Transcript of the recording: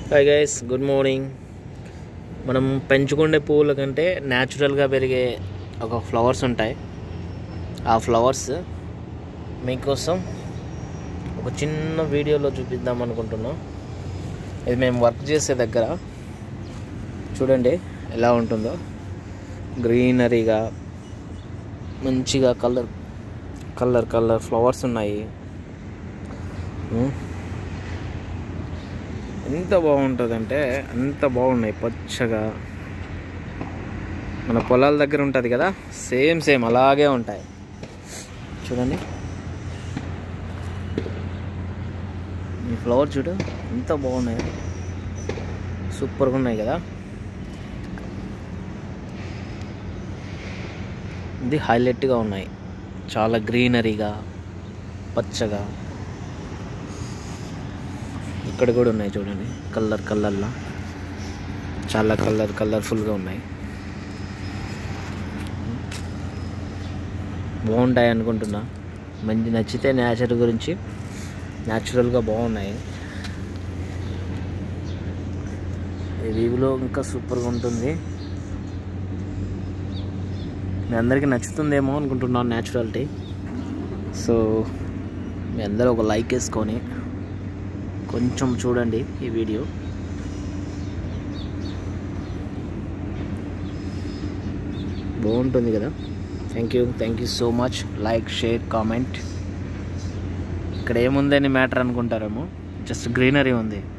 Hi guys good morning మనం పెంచుకునే పువ్వుల కంటే న్యాచురల్గా పెరిగే ఒక ఫ్లవర్స్ ఉంటాయి ఆ ఫ్లవర్స్ మీకోసం ఒక చిన్న వీడియోలో చూపిద్దాం అనుకుంటున్నాం ఇది మేము వర్క్ చేసే దగ్గర చూడండి ఎలా ఉంటుందో గ్రీనరీగా మంచిగా కలర్ కలర్ కలర్ ఫ్లవర్స్ ఉన్నాయి ఉమ్. ఎంత బాగుంటుందంటే అంత బాగున్నాయి పచ్చగా మన పొలాల దగ్గర ఉంటుంది కదా సేమ్ సేమ్ అలాగే ఉంటాయి చూడండి ఈ ఫ్లవర్ చూడు ఎంత బాగున్నాయి సూపర్గా ఉన్నాయి కదా ఇది హైలైట్గా ఉన్నాయి చాలా గ్రీనరీగా పచ్చగా ఇక్కడ కూడా ఉన్నాయి చూడండి కలర్ కలర్లా చాలా కలర్ కలర్ఫుల్గా ఉన్నాయి బాగుంటాయి అనుకుంటున్నా మంచి నచ్చితే నేచర్ గురించి న్యాచురల్గా బాగున్నాయి ఈ వ్యూలో ఇంకా సూపర్గా ఉంటుంది మీ అందరికీ నచ్చుతుందేమో అనుకుంటున్నాను న్యాచురాలిటీ సో మీ అందరూ ఒక లైక్ వేసుకొని కొంచెం చూడండి ఈ వీడియో బాగుంటుంది కదా thank you thank you so much like share comment ఇక్కడ ఏముందని మ్యాటర్ అనుకుంటారేమో జస్ట్ గ్రీనరీ ఉంది